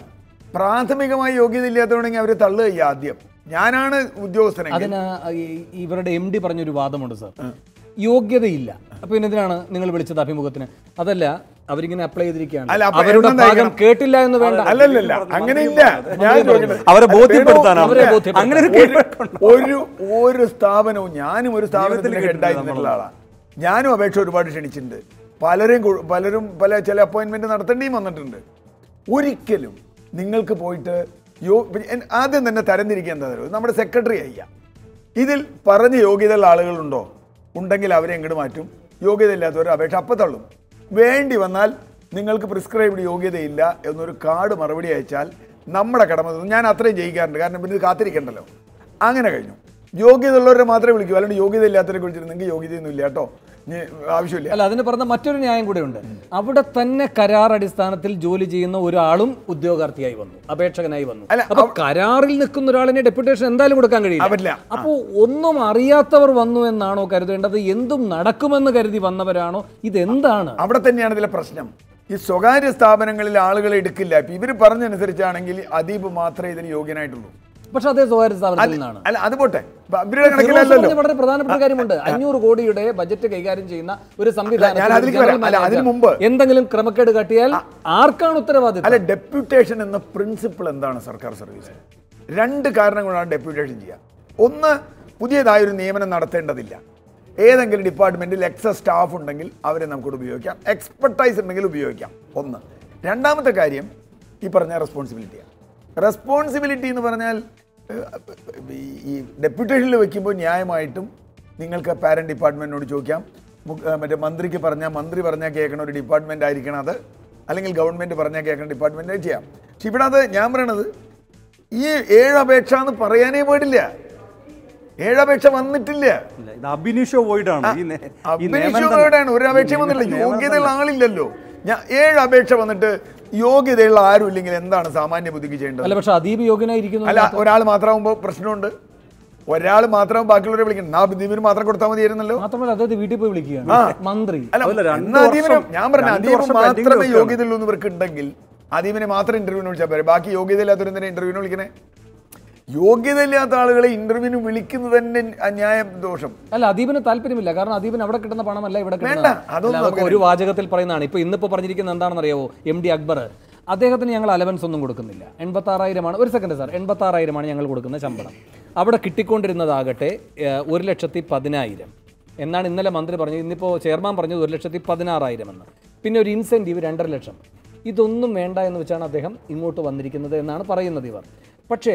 പ്രാഥമികമായി യോഗ്യത ഇല്ലാത്തതുകൊണ്ടെങ്കിൽ അവരെ തള്ളുക ഈ ആദ്യം ഞാനാണ് ഉദ്യോഗസ്ഥനെങ്കിൽ
അതിന് ഈ- ഇവരുടെ എം ഡി പറഞ്ഞൊരു വാദമുണ്ട് സാർ യോഗ്യതയില്ല അപ്പൊ പിന്നെ എന്തിനാണ് നിങ്ങൾ വിളിച്ചത് അഭിമുഖത്തിന് അതല്ല അവരിങ്ങനെ അപ്ലൈ ചെയ്തിരിക്കുകയാണ്
അല്ല, അപ്പൊ
അവരുടെ
എന്താ
ഭാഗം
ഇങ്ങനെ-
കേട്ടില്ല എന്ന് വേണ്ട
അല്ലല്ലല്ല അങ്ങനെയില്ല ഞാൻ ചോദിക്കുന്നത്
അവരെ ബോധ്യപ്പെടുത്താനാണ്.
അവരെ ബോധ്യപ്പെടുത്താൻ.
അങ്ങനെ ഒരു
ഒരു-
കീഴ്വഴക്കമുണ്ടോ?
ഒരു ഒരു സ്ഥാപനവും ഞാനും ഒരു സ്ഥാപനത്തിന്റെ
ജീവിതത്തിൽ
ഹെഡായി നിന്നിട്ടുള്ള ആളാണ് ഞാനും അപേക്ഷ ഒരുപാട് ക്ഷണിച്ചിട്ടുണ്ട് പലരും കൊ- പലരും പല ചില അപ്പോയിന്റ്മെന്റ് നടത്തേണ്ടിയും വന്നിട്ടുണ്ട് ഒരിക്കലും നിങ്ങൾക്ക് പോയിട്ട് യോ എൻ- ആദ്യം തന്നെ തരംതിരിക്കുക എന്താ അറിയോ? നമ്മുടെ സെക്രട്ടറി അയ്യ ഇതിൽ പറഞ്ഞ യോഗ്യതയുള്ള ആളുകളുണ്ടോ ഉണ്ടെങ്കിൽ അവരെ എങ്ങോട്ട് മാറ്റും യോഗ്യത ഇല്ലാത്തവർ അപേക്ഷ അപ്പം തള്ളും വേണ്ടി വന്നാൽ നിങ്ങൾക്ക് പ്രിസ്ക്രൈബ്ഡ് യോഗ്യതയില്ല എന്നൊരു കാർഡ് മറുപടി അയച്ചാൽ നമ്മുടെ കടമ തീർന്നു. ഞാൻ അത്രയും ചെയ്യിക്കാറുണ്ട് കാരണം പിന്നെ ഇത് കാത്തിരിക്കണ്ടല്ലോ അങ്ങനെ കഴിഞ്ഞു യോഗ്യത ഉള്ളവരെ മാത്രമേ വിളിക്കൂ അല്ലാണ്ട് യോഗ്യത ഇല്ലാത്തവരെ കുറിച്ചിരുന്നെങ്കിൽ യോഗ്യതയൊന്നും ഇല്ല കേട്ടോ ഇനി ആവശ്യമില്ല
അല്ല അതിന് പറഞ്ഞ മറ്റൊരു ന്യായം കൂടെ ഉണ്ട് അവിടെ തന്നെ കരാർ അടിസ്ഥാനത്തിൽ ജോലി ചെയ്യുന്ന ഒരാളും ഉദ്യോഗാർത്ഥിയായി വന്നു അപേക്ഷകനായി വന്നു
അല്ല,
അപ്പൊ കരാറിൽ നിൽക്കുന്ന ഒരാളിനെ ഡെപ്യൂട്ടേഷൻ എന്തായാലും കൊടുക്കാൻ
പറ്റില്ല.
കഴിയില്ല അപ്പോ ഒന്നും അറിയാത്തവർ വന്നു എന്നാണോ കരുതേണ്ടത് എന്തും നടക്കുമെന്ന് കരുതി വന്നവരാണോ ഇതെന്താണ്
അവിടെ തന്നെയാണ് ഇതിലെ പ്രശ്നം ഈ സ്വകാര്യ സ്ഥാപനങ്ങളിൽ ആളുകളെ എടുക്കില്ല ഇപ്പൊ ഇവർ പറഞ്ഞനുസരിച്ചാണെങ്കിൽ അദീപ് മാത്രമേ ഇതിന് യോഗ്യനായിട്ടുള്ളൂ
പക്ഷെ അതേ സ്വകാര്യ സ്ഥാപനത്തിൽ നിന്നാണ്
അല്ല അത് പോട്ടെ ഇപ്പൊ ഇവരുടെ
ഫിറോസ്
കണക്കിലല്ലല്ലോ
പറഞ്ഞ വളരെ പ്രധാനപ്പെട്ട കാര്യമുണ്ട് അഞ്ഞൂറ് കോടിയുടെ ബജറ്റ് കൈകാര്യം ചെയ്യുന്ന ഒരു സംവിധാനം
ഞാൻ അതിലേക്ക് വരാം. അല്ല, അതിന് മുമ്പ്.
എന്തെങ്കിലും ക്രമക്കേട് കാട്ടിയാൽ ആർക്കാണ് ഉത്തരവാദിത്വം
അല്ല ഡെപ്യൂട്ടേഷൻ എന്ന പ്രിൻസിപ്പിൾ എന്താണ് സർക്കാർ സർവീസ് രണ്ട് കാരണം കൊണ്ടാണ് ഡെപ്യൂട്ടേഷൻ ചെയ്യുക ഒന്ന് പുതിയതായൊരു നിയമനം നടത്തേണ്ടതില്ല ഏതെങ്കിലും ഡിപ്പാർട്ട്മെന്റിൽ എക്സസ് സ്റ്റാഫ് ഉണ്ടെങ്കിൽ അവരെ നമുക്കിവിടെ ഉപയോഗിക്കാം എക്സ്പെർട്ടൈസ് ഉണ്ടെങ്കിൽ ഉപയോഗിക്കാം ഒന്ന് രണ്ടാമത്തെ കാര്യം ഈ പറഞ്ഞ റെസ്പോൺസിബിലിറ്റിയാണ് റെസ്പോൺസിബിലിറ്റി എന്ന് പറഞ്ഞാൽ ഏഹ്, ഈ- ഈ ഡെപ്യൂട്ടേഷനിൽ വെക്കുമ്പോൾ ന്യായമായിട്ടും നിങ്ങൾക്ക് പാരന്റ് ഡിപ്പാർട്ട്മെന്റിനോട് ചോദിക്കാം മു- ഏഹ്, മറ്റേ മന്ത്രിക്ക് പറഞ്ഞാൽ മന്ത്രി പറഞ്ഞാൽ കേൾക്കണ ഒരു ഡിപ്പാർട്ട്മെന്റ് ആയിരിക്കണം അത് അല്ലെങ്കിൽ ഗവൺമെന്റ് പറഞ്ഞാൽ കേൾക്കുന്ന ഡിപ്പാർട്ട്മെന്റ് ചെയ്യാം പക്ഷെ ഇവിടെ അത് ഞാൻ പറയണത് ഈ ഏഴ് അപേക്ഷ എന്ന് പറയാനേ പാടില്ല ഏഴ് അപേക്ഷ വന്നിട്ടില്ല
ഇല്ല, ഇത് അഭിനിഷോ വോയിഡാണ് ഈ നേ- ഈ നിയമനം തന്നെ-
അഭിനിശ്ചയമാണ് ഒരു അപേക്ഷ
ഈ
വന്നില്ല
നിയമനം
യോഗ്യതയുള്ള ആളില്ലല്ലോ ഞാൻ ഏഴ് അപേക്ഷ വന്നിട്ട് യോഗ്യതയുള്ള ആരും ഇല്ലെങ്കിൽ എന്താണ് സാമാന്യ ബുദ്ധിക്ക് ചെയ്യേണ്ടത്
അല്ല പക്ഷെ അതീപ് യോഗ്യനായിരിക്കുന്നു
അല്ല ഒരാൾ മാത്രമാകുമ്പോൾ പ്രശ്നമുണ്ട് ഒരാൾ മാത്രം ബാക്കിയുള്ളവരെ വിളിക്കണം നാ ദീപിന് മാത്രം കൊടുത്താൽ മതിയായിരുന്നല്ലോ
മാത്രമല്ല അദ്ദേഹത്തെ വീട്ടിൽ പോയി വിളിക്കുകയാണ് മന്ത്രി
അല്ല
അതല്ല, രണ്ട്
എന്നാ അദീപിനെ
വർഷം-
ഞാൻ പറഞ്ഞ
രണ്ട്
അദീപ്
വർഷം pending
മാത്രമേ
വെക്കുകയാണ്.
യോഗ്യതയുള്ളൂ എന്ന് ഇവർക്ക് ഉണ്ടെങ്കിൽ അദീപിനെ മാത്രം ഇന്റർവ്യൂവിന് വിളിച്ചാൽ പോരെ ബാക്കി യോഗ്യതയില്ലാത്തവരെ എന്തിനാ ഇന്റർവ്യൂവിന് വിളിക്കണേ യോഗ്യതയില്ലാത്ത ആളുകളെ ഇന്റർവ്യൂവിന് വിളിക്കുന്നത് തന്നെ അന്യായ ദോഷം
അല്ല അദീപിന് താല്പര്യമില്ല കാരണം അദീപിന് അവിടെ കിട്ടുന്ന പണമല്ല ഇവിടെ
വേണ്ട,
കിട്ടുന്നത്
അതൊന്നും
അല്ല, നമുക്ക്
നമുക്ക്
ഒരു വാചകത്തിൽ പറയുന്നതാണ് ഇപ്പൊ ഇന്നിപ്പോ പറഞ്ഞിരിക്കുന്നത് എന്താണെന്ന് അറിയാവോ എം ഡി അക്ബർ അദ്ദേഹത്തിന് ഞങ്ങൾ അലവൻസ് ഒന്നും കൊടുക്കുന്നില്ല എൺപത്തി ആറായിരമാണ് ഒരു സെക്കൻഡ് സാർ എൺപത്തി ആറായിരമാണ് ഞങ്ങൾ കൊടുക്കുന്ന ശമ്പളം അവിടെ കിട്ടിക്കൊണ്ടിരുന്നതാകട്ടെ ഏഹ്, ഒരു ലക്ഷത്തി പതിനായിരം എന്നാണ് ഇന്നലെ മന്ത്രി പറഞ്ഞത് ഇന്നിപ്പോൾ ചെയർമാൻ പറഞ്ഞത് ഒരു ലക്ഷത്തി പതിനാറായിരം എന്ന് പിന്നെ ഒരു ഇൻസെൻറ്റീവ് രണ്ടര ലക്ഷം ഇതൊന്നും വേണ്ട എന്ന് വെച്ചാണ് അദ്ദേഹം ഇങ്ങോട്ട് വന്നിരിക്കുന്നത് എന്നാണ് പറയുന്നത് ഇവർ പക്ഷേ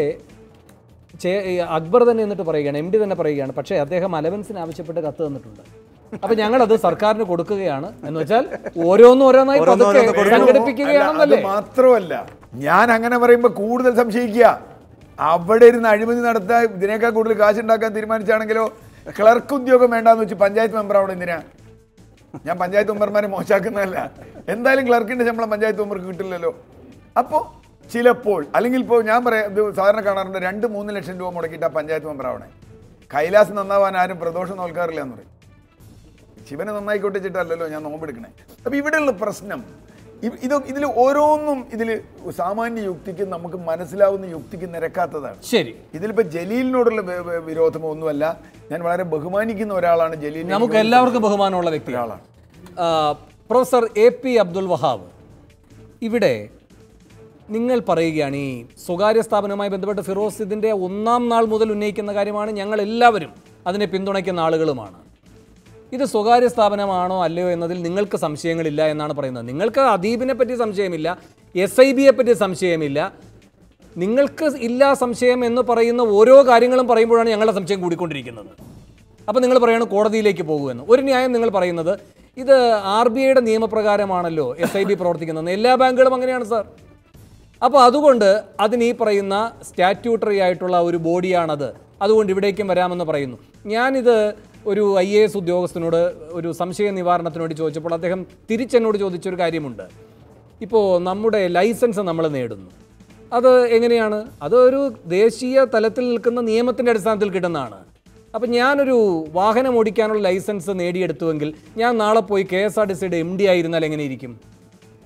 ചേ- ഈ അക്ബർ തന്നെ എന്നിട്ട് പറയുകയാണ് എം ഡി തന്നെ പറയുകയാണ് പക്ഷേ അദ്ദേഹം അലവൻസിന് ആവശ്യപ്പെട്ട് കത്ത് തന്നിട്ടുണ്ട് അപ്പൊ ഞങ്ങൾ അത് സർക്കാരിന് കൊടുക്കുകയാണ് എന്ന് വെച്ചാൽ ഓരോന്നും ഓരോന്നായി പതുക്കെ
അല്ല, അത്
സംഘടിപ്പിക്കുകയാണെന്നല്ലേ
മാത്രമല്ല ഞാൻ അങ്ങനെ പറയുമ്പോൾ കൂടുതൽ സംശയിക്കുക അവിടെ ഇരുന്ന് അഴിമതി നടത്താൻ ഇതിനേക്കാൾ കൂടുതൽ കാശ് ഉണ്ടാക്കാൻ തീരുമാനിച്ചാണെങ്കിലോ ക്ലർക്ക് ഉദ്യോഗം വേണ്ടാന്ന് വെച്ച് പഞ്ചായത്ത് മെമ്പർ അവിടെ എന്തിനാ ഞാൻ പഞ്ചായത്ത് മെമ്പർമാരെ മോശമാക്കുന്നതല്ല എന്തായാലും ക്ലർക്കിന്റെ ശമ്പളം പഞ്ചായത്ത് മെമ്പർക്ക് കിട്ടില്ലല്ലോ അപ്പോൾ ചിലപ്പോൾ അല്ലെങ്കിൽ ഇപ്പോൾ ഞാൻ പറയാം ഇത് സാധാരണ കാണാറുണ്ട് രണ്ട് മൂന്ന് ലക്ഷം രൂപ മുടക്കിയിട്ട് ആ പഞ്ചായത്ത് മെമ്പർ ആവണേ കൈലാസ് നന്നാവാൻ ആരും പ്രദോഷം നോൽക്കാറില്ല എന്ന് പറയും ശിവനെ നന്നായിക്കോട്ടെ വെച്ചിട്ടല്ലല്ലോ ഞാൻ നോമ്പെടുക്കണേ അപ്പൊ ഇവിടെയുള്ള പ്രശ്നം ഇ- ഇത് ഇതിൽ ഓരോന്നും ഇതിൽ സാമാന്യ യുക്തിക്ക് നമുക്ക് മനസ്സിലാവുന്ന യുക്തിക്ക് നിരക്കാത്തതാണ്
ശരി
ഇതിലിപ്പോ ജലീലിനോടുള്ള വി- വി- വിരോധമോ ഒന്നുമല്ല ഞാൻ വളരെ ബഹുമാനിക്കുന്ന ഒരാളാണ് ജലീൽ
നമുക്ക് എല്ലാവർക്കും ബഹുമാനമുള്ള വ്യക്തിയാണ് ആ, professor A P Abdul Wahab ഇവിടെ നിങ്ങൾ പറയുകയാണ് ഈ സ്വകാര്യ സ്ഥാപനവുമായി ബന്ധപ്പെട്ട് ഫിറോസ് ഇതിൻ്റെ ഒന്നാം നാൾ മുതൽ ഉന്നയിക്കുന്ന കാര്യമാണ് ഞങ്ങൾ എല്ലാവരും അതിനെ പിന്തുണയ്ക്കുന്ന ആളുകളുമാണ് ഇത് സ്വകാര്യ സ്ഥാപനമാണോ അല്ലയോ എന്നതിൽ നിങ്ങൾക്ക് സംശയങ്ങളില്ല എന്നാണ് പറയുന്നത് നിങ്ങൾക്ക് അദീബിനെ പറ്റി സംശയമില്ല എസ് ഐ ബിയെ പറ്റി സംശയമില്ല നിങ്ങൾക്ക് ഇല്ല സംശയം എന്ന് പറയുന്ന ഓരോ കാര്യങ്ങളും പറയുമ്പോഴാണ് ഞങ്ങളുടെ സംശയം കൂടിക്കൊണ്ടിരിക്കുന്നത് അപ്പോൾ നിങ്ങൾ പറയണം കോടതിയിലേക്ക് പോകുമെന്ന് ഒരു ന്യായം നിങ്ങൾ പറയുന്നത് ഇത് ആർ ബി ഐയുടെ നിയമപ്രകാരമാണല്ലോ എസ് ഐ ബി പ്രവർത്തിക്കുന്നത് എല്ലാ ബാങ്കുകളും അങ്ങനെയാണ് സാർ അപ്പോൾ അതുകൊണ്ട് അതിന് ഈ പറയുന്ന സ്റ്റാറ്റ്യൂട്ടറി ആയിട്ടുള്ള ഒരു ബോഡിയാണത് അതുകൊണ്ട് ഇവിടേക്കും വരാമെന്ന് പറയുന്നു ഞാനിത് ഒരു ഐ എ എസ് ഉദ്യോഗസ്ഥനോട് ഒരു സംശയ നിവാരണത്തിന് വേണ്ടി ചോദിച്ചപ്പോൾ അദ്ദേഹം തിരിച്ചെന്നോട് ചോദിച്ചൊരു കാര്യമുണ്ട് ഇപ്പോൾ നമ്മുടെ ലൈസൻസ് നമ്മൾ നേടുന്നു അത് എങ്ങനെയാണ് അതൊരു ദേശീയ തലത്തിൽ നിൽക്കുന്ന നിയമത്തിൻ്റെ അടിസ്ഥാനത്തിൽ കിട്ടുന്നതാണ് അപ്പം ഞാനൊരു വാഹനം ഓടിക്കാനുള്ള ലൈസൻസ് നേടിയെടുത്തുവെങ്കിൽ ഞാൻ നാളെ പോയി കെ എസ് ആർ ടി സിയുടെ എം ഡി ആയിരുന്നാൽ എങ്ങനെ ഇരിക്കും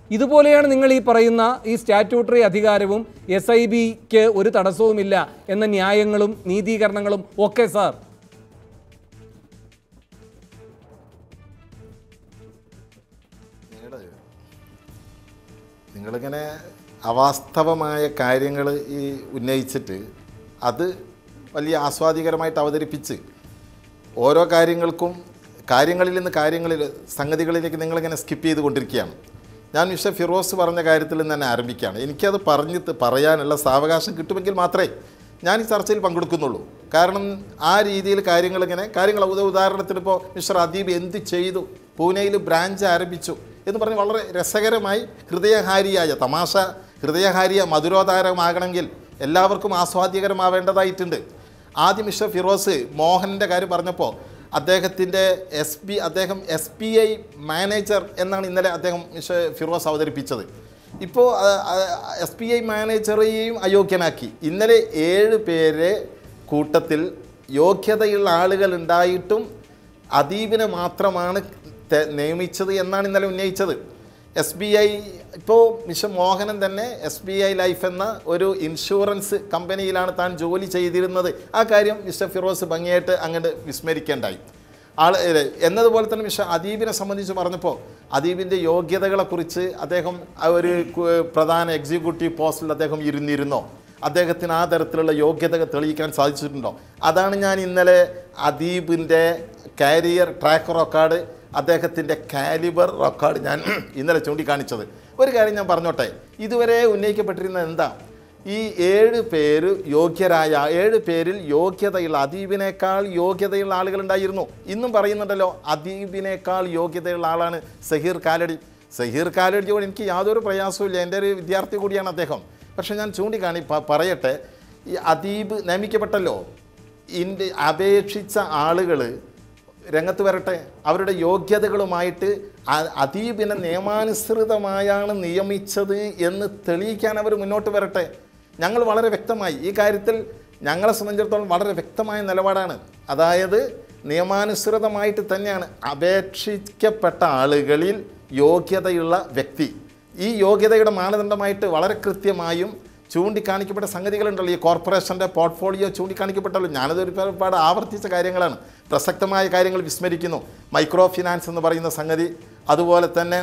ഇതുപോലെയാണ് നിങ്ങൾ ഈ പറയുന്ന ഈ സ്റ്റാറ്റ്യൂട്ടറി അധികാരവും എസ് ഐ ബിക്ക് ഒരു തടസ്സവുമില്ല എന്ന ന്യായങ്ങളും നീതീകരണങ്ങളും ഒക്കെ സാർ
നിങ്ങളിങ്ങനെ അവാസ്തവമായ കാര്യങ്ങൾ ഈ ഉന്നയിച്ചിട്ട് അത് വലിയ ആസ്വാദികരമായിട്ട് അവതരിപ്പിച്ച് ഓരോ കാര്യങ്ങൾക്കും കാര്യങ്ങളിൽ നിന്ന് കാര്യങ്ങളിൽ സംഗതികളിലേക്ക് നിങ്ങളിങ്ങനെ സ്കിപ്പ് ചെയ്തുകൊണ്ടിരിക്കുകയാണ് ഞാൻ മിസ്റ്റർ ഫിറോസ് പറഞ്ഞ കാര്യത്തിൽ നിന്ന് തന്നെ ആരംഭിക്കുകയാണ് എനിക്കത് പറഞ്ഞിട്ട് പറയാനുള്ള സാവകാശം കിട്ടുമെങ്കിൽ മാത്രമേ ഞാൻ ഈ ചർച്ചയിൽ പങ്കെടുക്കുന്നുള്ളൂ കാരണം ആ രീതിയിൽ കാര്യങ്ങളിങ്ങനെ കാര്യങ്ങൾ ഉദ ഉദാഹരണത്തിന് ഇപ്പോൾ മിസ്റ്റർ അദീബ് എന്ത് ചെയ്തു പൂനെയിൽ ബ്രാഞ്ച് ആരംഭിച്ചു എന്ന് പറഞ്ഞ് വളരെ രസകരമായി ഹൃദയഹാരിയായ തമാശ ഹൃദയഹാരിയ മധുരോധാരമാകണമെങ്കിൽ എല്ലാവർക്കും ആസ്വാദ്യകരമാവേണ്ടതായിട്ടുണ്ട് ആദ്യം മിസ്റ്റർ ഫിറോസ് മോഹൻ്റെ കാര്യം പറഞ്ഞപ്പോൾ അദ്ദേഹത്തിൻ്റെ എസ് ബി അദ്ദേഹം എസ് ബി ഐ മാനേജർ എന്നാണ് ഇന്നലെ അദ്ദേഹം മിസ്റ്റർ ഫിറോസ് അവതരിപ്പിച്ചത് ഇപ്പോൾ എസ് ബി ഐ മാനേജറെയും അയോഗ്യനാക്കി ഇന്നലെ ഏഴ് പേരെ കൂട്ടത്തിൽ യോഗ്യതയുള്ള ആളുകൾ ഉണ്ടായിട്ടും അദീബിനെ മാത്രമാണ് തെ- നിയമിച്ചത് എന്നാണ് ഇന്നലെ ഉന്നയിച്ചത് എസ് ബി ഐ ഇപ്പോൾ മിസ്റ്റർ മോഹനൻ തന്നെ എസ് ബി ഐ ലൈഫ് എന്ന ഒരു ഇൻഷുറൻസ് കമ്പനിയിലാണ് താൻ ജോലി ചെയ്തിരുന്നത് ആ കാര്യം മിസ്റ്റർ ഫിറോസ് ഭംഗിയായിട്ട് അങ്ങോട്ട് വിസ്മരിക്കേണ്ടായി ആൾ ഏ, എന്നതുപോലെ തന്നെ മിസ്റ്റർ അദീബിനെ സംബന്ധിച്ച് പറഞ്ഞപ്പോൾ അദീബിൻ്റെ യോഗ്യതകളെക്കുറിച്ച് അദ്ദേഹം ആ ഒരു കു- പ്രധാന എക്സിക്യൂട്ടീവ് പോസ്റ്റിൽ അദ്ദേഹം ഇരുന്നിരുന്നോ അദ്ദേഹത്തിന് ആ തരത്തിലുള്ള യോഗ്യത തെളിയിക്കാൻ സാധിച്ചിട്ടുണ്ടോ അതാണ് ഞാൻ ഇന്നലെ അദീബിൻ്റെ കാരിയർ ട്രാക്ക് റെക്കോർഡ് അദ്ദേഹത്തിൻ്റെ കാലിബർ റെക്കോർഡ് ഞാൻ ഇന്നലെ ചൂണ്ടിക്കാണിച്ചത് ഒരു കാര്യം ഞാൻ പറഞ്ഞോട്ടെ ഇതുവരെ ഉന്നയിക്കപ്പെട്ടിരുന്നത് എന്താ ഈ ഏഴ് പേര് യോഗ്യരായ ഏഴ് പേരിൽ യോഗ്യതയുള്ള അദീബിനേക്കാൾ യോഗ്യതയുള്ള ആളുകളുണ്ടായിരുന്നു ഇന്നും പറയുന്നുണ്ടല്ലോ അദീബിനേക്കാൾ യോഗ്യതയുള്ള ആളാണ് സഹീർ കാലടി സഹീർ കാലടിയോട് എനിക്ക് യാതൊരു പ്രയാസവും എൻ്റെ ഒരു വിദ്യാർത്ഥി കൂടിയാണ് അദ്ദേഹം പക്ഷെ ഞാൻ ചൂണ്ടിക്കാണി പ- പറയട്ടെ ഈ അദീബ് നിയമിക്കപ്പെട്ടല്ലോ ഇന്ത്യ അപേക്ഷിച്ച ആളുകൾ രംഗത്ത് വരട്ടെ അവരുടെ യോഗ്യതകളുമായിട്ട് അ- അദീബിനെ നിയമാനുസൃതമായാണ് നിയമിച്ചത് എന്ന് തെളിയിക്കാൻ അവർ മുന്നോട്ട് വരട്ടെ ഞങ്ങൾ വളരെ വ്യക്തമായി ഈ കാര്യത്തിൽ ഞങ്ങളെ സംബന്ധിച്ചിടത്തോളം വളരെ വ്യക്തമായ നിലപാടാണ് അതായത് നിയമാനുസൃതമായിട്ട് തന്നെയാണ് അപേക്ഷിക്കപ്പെട്ട ആളുകളിൽ യോഗ്യതയുള്ള വ്യക്തി ഈ യോഗ്യതയുടെ മാനദണ്ഡമായിട്ട് വളരെ കൃത്യമായും ചൂണ്ടിക്കാണിക്കപ്പെട്ട സംഗതികളുണ്ടല്ലോ ഈ കോർപ്പറേഷൻ്റെ പോർട്ട്ഫോളിയോ ചൂണ്ടിക്കാണിക്കപ്പെട്ടല്ലോ ഞാനത് ഒരുപാട് ആവർത്തിച്ച കാര്യങ്ങളാണ് പ്രസക്തമായ കാര്യങ്ങൾ വിസ്മരിക്കുന്നു മൈക്രോ ഫിനാൻസ് എന്ന് പറയുന്ന സംഗതി അതുപോലെ തന്നെ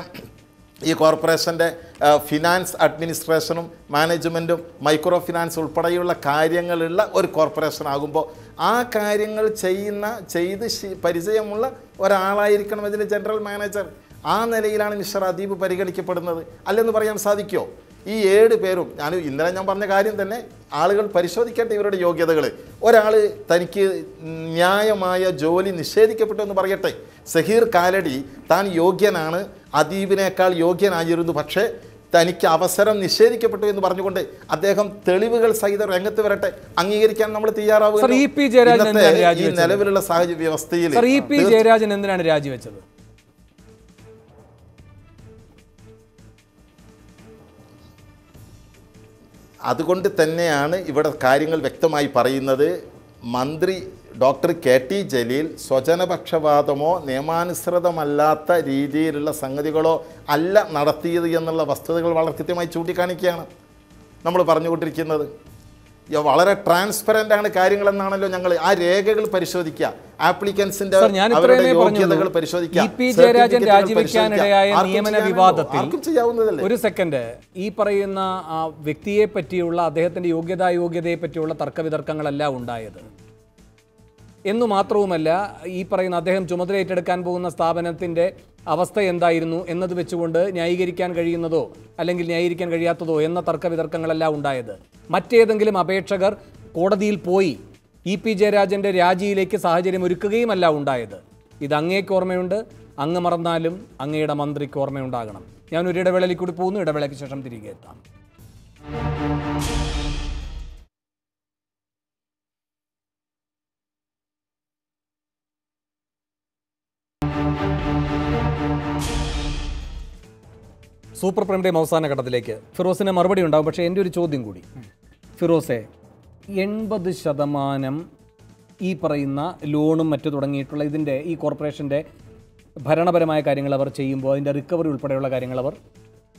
ഈ കോർപ്പറേഷൻ്റെ ആ, ഫിനാൻസ് അഡ്മിനിസ്ട്രേഷനും മാനേജ്മെൻറ്റും മൈക്രോ ഫിനാൻസ് ഉൾപ്പെടെയുള്ള കാര്യങ്ങളുള്ള ഒരു കോർപ്പറേഷൻ ആകുമ്പോൾ ആ കാര്യങ്ങൾ ചെയ്യുന്ന ചെയ്ത് ശി- പരിചയമുള്ള ഒരാളായിരിക്കണം ഇതിൻ്റെ ജനറൽ മാനേജർ ആ നിലയിലാണ് മിസ്റ്റർ അദീബ് പരിഗണിക്കപ്പെടുന്നത് അല്ലെന്ന് പറയാൻ സാധിക്കുമോ ഈ ഏഴ് പേരും ഞാൻ ഇന്നലെ ഞാൻ പറഞ്ഞ കാര്യം തന്നെ ആളുകൾ പരിശോധിക്കട്ടെ ഇവരുടെ യോഗ്യതകൾ ഒരാൾ തനിക്ക് ന്യായമായ ജോലി നിഷേധിക്കപ്പെട്ടു എന്ന് പറയട്ടെ സഹീർ കാലടി താൻ യോഗ്യനാണ് അദീബിനേക്കാൾ യോഗ്യനായിരുന്നു പക്ഷേ തനിക്ക് അവസരം നിഷേധിക്കപ്പെട്ടു എന്ന് പറഞ്ഞുകൊണ്ട് അദ്ദേഹം തെളിവുകൾ സഹിതം രംഗത്ത് വരട്ടെ അംഗീകരിക്കാൻ നമ്മൾ തയ്യാറാവുക
സർ, ഇ പി ജയരാജൻ എന്തിനാണ്
ഈ
രാജിവെച്ചത്?
നിലവിലുള്ള സാഹചര്യ വ്യവസ്ഥയിൽ
സർ ഇ പി ജയരാജൻ എന്തിനാണ് രാജിവെച്ചത്
അതുകൊണ്ട് തന്നെയാണ് ഇവിടെ കാര്യങ്ങൾ വ്യക്തമായി പറയുന്നത് മന്ത്രി ഡോക്ടർ കെ ടി ജലീൽ സ്വജനപക്ഷപാതമോ നിയമാനുസൃതമല്ലാത്ത രീതിയിലുള്ള സംഗതികളോ അല്ല നടത്തിയത് എന്നുള്ള വസ്തുതകൾ വളരെ കൃത്യമായി ചൂണ്ടിക്കാണിക്കുകയാണ് നമ്മൾ പറഞ്ഞുകൊണ്ടിരിക്കുന്നത് യ- വളരെ ട്രാൻസ്പെറൻ്റ് ആണ് കാര്യങ്ങളെന്നാണല്ലോ ഞങ്ങൾ ആ രേഖകൾ പരിശോധിക്കുക ആപ്ലിക്കൻസിന്റെ
സർ, ഞാൻ
അവരുടെ
ഇത്രയുമേ
യോഗ്യതകൾ
പറഞ്ഞുള്ളൂ.
പരിശോധിക്കുക
ഇ പി ജയരാജൻ
സർട്ടിഫിക്കറ്റുകൾ
രാജിവെക്കാനിടയായ
പരിശോധിക്കുക. ആർക്കും
നിയമന
ചെയ്യാമല്ലോ.
വിവാദത്തിൽ
ആർക്കും ചെയ്യാവുന്നതല്ലേ
ഒരു സെക്കൻഡ് ഈ പറയുന്ന ആ വ്യക്തിയെ പറ്റിയുള്ള അദ്ദേഹത്തിന്റെ യോഗ്യതാ യോഗ്യതയെ പറ്റിയുള്ള തർക്കവിതർക്കങ്ങളല്ല ഉണ്ടായത് എന്നു മാത്രവുമല്ല ഈ പറയുന്ന അദ്ദേഹം ചുമതല ഏറ്റെടുക്കാൻ പോകുന്ന സ്ഥാപനത്തിന്റെ അവസ്ഥ എന്തായിരുന്നു എന്നത് വെച്ചുകൊണ്ട് ന്യായീകരിക്കാൻ കഴിയുന്നതോ അല്ലെങ്കിൽ ന്യായീകരിക്കാൻ കഴിയാത്തതോ എന്ന തർക്കവിതർക്കങ്ങളല്ല ഉണ്ടായത് മറ്റേതെങ്കിലും അപേക്ഷകർ കോടതിയിൽ പോയി ഇ പി ജയരാജന്റെ രാജിയിലേക്ക് സാഹചര്യം ഒരുക്കുകയുമല്ല ഉണ്ടായത് ഇത് അങ്ങേക്ക് ഓർമ്മയുണ്ട് അങ്ങ് മറന്നാലും അങ്ങയുടെ മന്ത്രിക്ക് ഓർമ്മയുണ്ടാകണം ഞാൻ ഒരു ഇടവേളയിൽ കൂടി പോകുന്നു ഇടവേളയ്ക്ക് ശേഷം തിരികെ എത്താം സൂപ്പർ പ്രൈം ടൈം അവസാന ഘട്ടത്തിലേക്ക് ഫിറോസിന് മറുപടി ഉണ്ടാവും പക്ഷേ എൻ്റെ ഒരു ചോദ്യം കൂടി ഫിറോസെ എൺപത് ശതമാനം ഈ പറയുന്ന ലോണും മറ്റു തുടങ്ങിയിട്ടുള്ള ഇതിൻ്റെ ഈ കോർപ്പറേഷൻ്റെ ഭരണപരമായ കാര്യങ്ങൾ അവർ ചെയ്യുമ്പോൾ അതിൻ്റെ റിക്കവറി ഉൾപ്പെടെയുള്ള കാര്യങ്ങൾ അവർ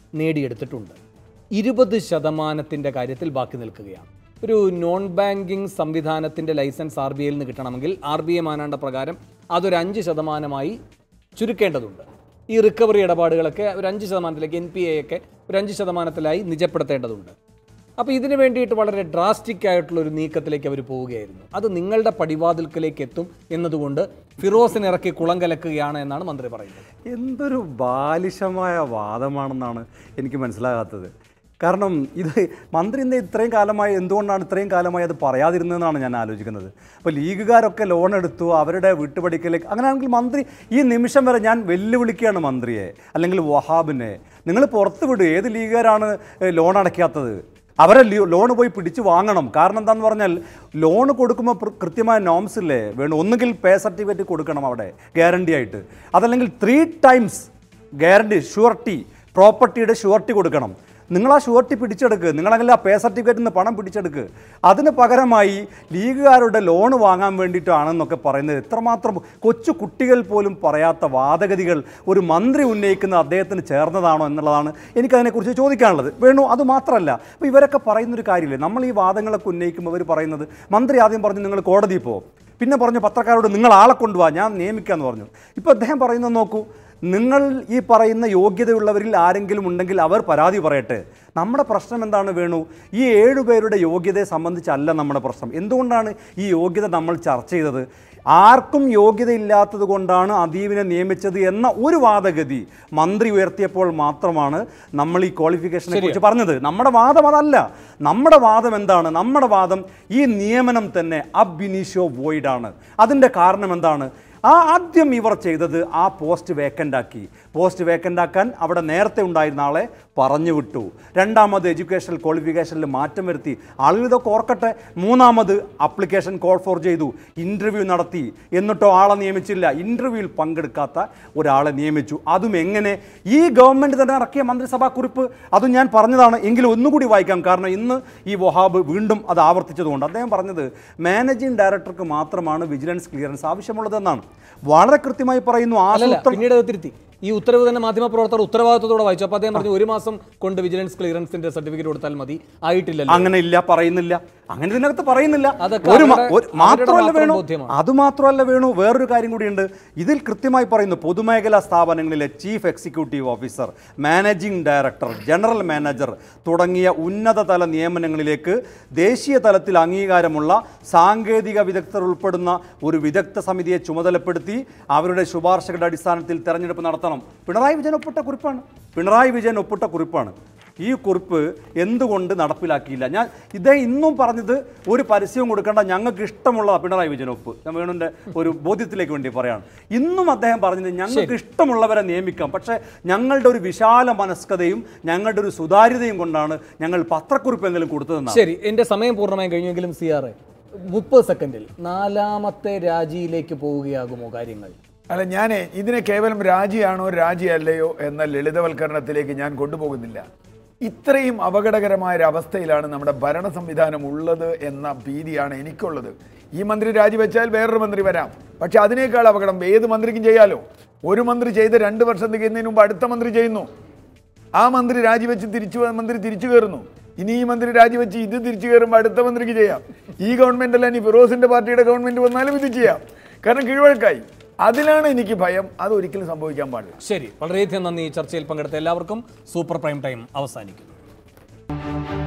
നേടിയെടുത്തിട്ടുണ്ട് ഇരുപത് ശതമാനത്തിൻ്റെ കാര്യത്തിൽ ബാക്കി നിൽക്കുകയാണ് ഒരു നോൺ ബാങ്കിങ് സംവിധാനത്തിൻ്റെ ലൈസൻസ് ആർ ബി ഐയിൽ നിന്ന് കിട്ടണമെങ്കിൽ ആർ ബി ഐ മാനാണ്ട പ്രകാരം അതൊരു അഞ്ച് ശതമാനമായി ചുരുക്കേണ്ടതുണ്ട് ഈ റിക്കവറി ഇടപാടുകളൊക്കെ ഒരു അഞ്ച് ശതമാനത്തിലേക്ക് എൻ പി എ ഒക്കെ ഒരു അഞ്ച് ശതമാനത്തിലായി നിജപ്പെടുത്തേണ്ടതുണ്ട് അപ്പോൾ ഇതിന് വേണ്ടിയിട്ട് വളരെ ഡ്രാസ്റ്റിക് ആയിട്ടുള്ള ഒരു നീക്കത്തിലേക്ക് അവർ പോവുകയായിരുന്നു അത് നിങ്ങളുടെ പടിവാതിൽക്കലേക്ക് എത്തും എന്നതുകൊണ്ട് ഫിറോസിന് ഇറക്കി കുളം കലക്കുകയാണ് എന്നാണ് മന്ത്രി പറയുന്നത്
എന്തൊരു ബാലിശമായ വാദമാണെന്നാണ് എനിക്ക് മനസ്സിലാകാത്തത് കാരണം ഇത് മന്ത്രി ഇന്ന് ഇത്രയും കാലമായി എന്തുകൊണ്ടാണ് ഇത്രയും കാലമായി അത് പറയാതിരുന്നതെന്നാണ് ഞാൻ ആലോചിക്കുന്നത് അപ്പോൾ ലീഗുകാരൊക്കെ ലോൺ എടുത്തു അവരുടെ വീട്ടുപടിക്കലേക്ക് അങ്ങനെയാണെങ്കിൽ മന്ത്രി ഈ നിമിഷം വരെ ഞാൻ വെല്ലുവിളിക്കുകയാണ് മന്ത്രിയെ അല്ലെങ്കിൽ വഹാബിനെ നിങ്ങൾ പുറത്ത് വിടും ഏത് ലീഗുകാരാണ് ഏഹ്, ലോൺ അടയ്ക്കാത്തത് അവരെ ലോൺ പോയി പിടിച്ച് വാങ്ങണം കാരണം എന്താന്ന് പറഞ്ഞാൽ ലോൺ കൊടുക്കുമ്പോൾ പ്ര- കൃത്യമായ നോംസ് ഇല്ലേ വേണം ഒന്നുകിൽ പേ സർട്ടിഫിക്കറ്റ് കൊടുക്കണം അവിടെ ഗ്യാരണ്ടി ആയിട്ട് അതല്ലെങ്കിൽ ത്രീ ടൈംസ് ഗ്യാരണ്ടി ഷുവർട്ടി പ്രോപ്പർട്ടിയുടെ ഷുവർട്ടി കൊടുക്കണം നിങ്ങൾ ആ ഷുവർട്ടി പിടിച്ചെടുക്ക് നിങ്ങളെങ്കിൽ ആ പേ സർട്ടിഫിക്കറ്റിൽ നിന്ന് പണം പിടിച്ചെടുക്ക് അതിന് പകരമായി ലീഗുകാരുടെ ലോൺ വാങ്ങാൻ വേണ്ടിയിട്ടാണെന്നൊക്കെ പറയുന്നത് എത്രമാത്രം കൊച്ചു കുട്ടികൾ പോലും പറയാത്ത വാദഗതികൾ ഒരു മന്ത്രി ഉന്നയിക്കുന്ന അദ്ദേഹത്തിന് ചേർന്നതാണോ എന്നുള്ളതാണ് എനിക്കതിനെക്കുറിച്ച് ചോദിക്കാനുള്ളത് വേണു അത് മാത്രമല്ല അപ്പോൾ ഇവരൊക്കെ പറയുന്നൊരു കാര്യമില്ലേ നമ്മൾ ഈ വാദങ്ങളൊക്കെ ഉന്നയിക്കുമ്പോൾ ഇവർ പറയുന്നത് മന്ത്രി ആദ്യം പറഞ്ഞു നിങ്ങൾ കോടതിയിൽ പോകും പിന്നെ പറഞ്ഞു പത്രക്കാരോട് നിങ്ങൾ ആളെ കൊണ്ടുപോവാ ഞാൻ നിയമിക്കാമെന്ന് പറഞ്ഞു ഇപ്പോൾ അദ്ദേഹം പറയുന്നത് നോക്കൂ നിങ്ങൾ ഈ പറയുന്ന യോഗ്യതയുള്ളവരിൽ ആരെങ്കിലും ഉണ്ടെങ്കിൽ അവർ പരാതി പറയട്ടെ നമ്മുടെ പ്രശ്നം എന്താണ് വേണു ഈ ഏഴുപേരുടെ യോഗ്യതയെ സംബന്ധിച്ചല്ല നമ്മുടെ പ്രശ്നം എന്തുകൊണ്ടാണ് ഈ യോഗ്യത നമ്മൾ ചർച്ച ചെയ്തത് ആർക്കും യോഗ്യതയില്ലാത്തത് കൊണ്ടാണ് അദീബിനെ നിയമിച്ചത് എന്ന ഒരു വാദഗതി മന്ത്രി ഉയർത്തിയപ്പോൾ മാത്രമാണ് നമ്മൾ ഈ ക്വാളിഫിക്കേഷനെ കുറിച്ച് പറഞ്ഞത് നമ്മുടെ വാദം അതല്ല നമ്മുടെ വാദം എന്താണ് നമ്മുടെ വാദം ഈ നിയമനം തന്നെ അബിനിഷോ വോയിഡ് ആണ് അതിൻ്റെ കാരണം എന്താണ് ആ ആദ്യം ഇവർ ചെയ്തത് ആ പോസ്റ്റ് വേക്കൻ്റ് ആക്കി പോസ്റ്റ് വേക്കൻ്റ് ആക്കാൻ അവിടെ നേരത്തെ ഉണ്ടായിരുന്ന ആളെ പറഞ്ഞു വിട്ടു രണ്ടാമത് എഡ്യൂക്കേഷണൽ ക്വാളിഫിക്കേഷനിൽ മാറ്റം വരുത്തി ആളുകൾ ഇതൊക്കെ ഓർക്കട്ടെ മൂന്നാമത് അപ്ലിക്കേഷൻ കോൾ ഫോർ ചെയ്തു ഇൻ്റർവ്യൂ നടത്തി എന്നിട്ടോ ആളെ നിയമിച്ചില്ല ഇൻ്റർവ്യൂവിൽ പങ്കെടുക്കാത്ത ഒരാളെ നിയമിച്ചു അതും എങ്ങനെ ഈ ഗവൺമെൻറ് തന്നെ ഇറക്കിയ മന്ത്രിസഭാ കുറിപ്പ് അതും ഞാൻ പറഞ്ഞതാണ് എങ്കിലും ഒന്നുകൂടി വായിക്കാം കാരണം ഇന്ന് ഈ വഹാബ് വീണ്ടും അത് ആവർത്തിച്ചതുകൊണ്ട് അദ്ദേഹം പറഞ്ഞത് മാനേജിംഗ് ഡയറക്ടർക്ക് മാത്രമാണ് വിജിലൻസ് ക്ലിയറൻസ് ആവശ്യമുള്ളതെന്നാണ് വളരെ കൃത്യമായി പറയുന്നു
അല്ലല്ല
ആസൂത്രണം
പിന്നീട് അത് തിരുത്തി ഈ ഉത്തരവ് തന്നെ മാധ്യമപ്രവർത്തകർ ഉത്തരവാദിത്തത്തോടെ വായിച്ചു അപ്പോൾ അദ്ദേഹം പറഞ്ഞു ഒരു മാസം കൊണ്ട് വിജിലൻസ് ക്ലിയറൻസിന്റെ സർട്ടിഫിക്കറ്റ് കൊടുത്താൽ മതി ആയിട്ടില്ലല്ലോ
അങ്ങനെ ഇല്ല പറയുന്നില്ല അങ്ങനെ ഇതിനകത്ത് പറയുന്നില്ല
അതൊക്കെ
ഒരു മ-
അവരുടെ-
ഒരു-
അവരുടെ
മാത്രമല്ല
മാത്രം
വേണു
ബോധ്യമാണ്.
അത് മാത്രമല്ല വേണു വേറൊരു കാര്യം കൂടിയുണ്ട് ഇതിൽ കൃത്യമായി പറയുന്നു പൊതുമേഖലാ സ്ഥാപനങ്ങളിലെ chief executive officer managing director general manager തുടങ്ങിയ ഉന്നതതല നിയമനങ്ങളിലേക്ക് ദേശീയ തലത്തിൽ അംഗീകാരമുള്ള സാങ്കേതിക വിദഗ്ധർ ഉൾപ്പെടുന്ന ഒരു വിദഗ്ധ സമിതിയെ ചുമതലപ്പെടുത്തി അവരുടെ ശുപാർശകളുടെ അടിസ്ഥാനത്തിൽ തെരഞ്ഞെടുപ്പ് നടത്തണം പിണറായി വിജയൻ ഒപ്പിട്ട കുറിപ്പാണ് പിണറായി വിജയൻ ഒപ്പിട്ട കുറിപ്പാണ് ഈ കുറിപ്പ് എന്തുകൊണ്ട് നടപ്പിലാക്കിയില്ല ഞാൻ ഇദ്ദേഹം ഇന്നും പറഞ്ഞത് ഒരു പരസ്യവും കൊടുക്കേണ്ട ഞങ്ങൾക്ക് ഇഷ്ടമുള്ള പിണറായി വിജയൻ ഒപ്പ് ഞാൻ വേണുവിൻ്റെ ഒരു ബോധ്യത്തിലേക്ക് വേണ്ടി പറയാണ് ഇന്നും അദ്ദേഹം പറഞ്ഞത് ഞങ്ങൾക്ക് ഇഷ്ടമുള്ളവരെ നിയമിക്കാം പക്ഷേ ഞങ്ങളുടെ ഒരു വിശാല മനസ്കതയും ഞങ്ങളുടെ ഒരു സുതാര്യതയും കൊണ്ടാണ് ഞങ്ങൾ പത്രക്കുറിപ്പെങ്കിലും കൊടുത്തതെന്നാണ്
ശരി എന്റെ സമയം പൂർണ്ണമായും കഴിഞ്ഞെങ്കിലും സി ആർ മുപ്പത് സെക്കൻഡിൽ നാലാമത്തെ രാജിയിലേക്ക് പോവുകയാകുമോ കാര്യങ്ങൾ
അല്ല ഞാൻ ഇതിനെ കേവലം രാജിയാണോ രാജിയല്ലയോ എന്ന ലളിതവൽക്കരണത്തിലേക്ക് ഞാൻ കൊണ്ടുപോകുന്നില്ല ഇത്രയും അപകടകരമായ ഒരു അവസ്ഥയിലാണ് നമ്മുടെ ഭരണ സംവിധാനം ഉള്ളത് എന്ന ഭീതിയാണ് എനിക്കുള്ളത് ഈ മന്ത്രി രാജിവെച്ചാൽ വേറൊരു മന്ത്രി വരാം പക്ഷെ അതിനേക്കാൾ അപകടം ഏത് മന്ത്രിക്കും ചെയ്യാലോ ഒരു മന്ത്രി ചെയ്ത് രണ്ട് വർഷം തികയുന്നതിന് മുമ്പ് അടുത്ത മന്ത്രി ചെയ്യുന്നു ആ മന്ത്രി രാജിവെച്ച് തിരിച്ചു വ- മന്ത്രി തിരിച്ചു കയറുന്നു ഇനി ഈ മന്ത്രി രാജിവെച്ച് ഇത് തിരിച്ചു കയറുമ്പോൾ അടുത്ത മന്ത്രിക്ക് ചെയ്യാം ഈ ഗവൺമെന്റ് അല്ല ഇനി ഫിറോസിന്റെ പാർട്ടിയുടെ ഗവൺമെന്റ് വന്നാലും ഇത് ചെയ്യാം കാരണം കീഴ്വഴക്കായി അതിലാണ് എനിക്ക് ഭയം അത് ഒരിക്കലും സംഭവിക്കാൻ പാടില്ല
ശരി വളരെയധികം നന്ദി ഈ ചർച്ചയിൽ പങ്കെടുത്ത എല്ലാവർക്കും സൂപ്പർ പ്രൈം ടൈം അവസാനിക്കുന്നു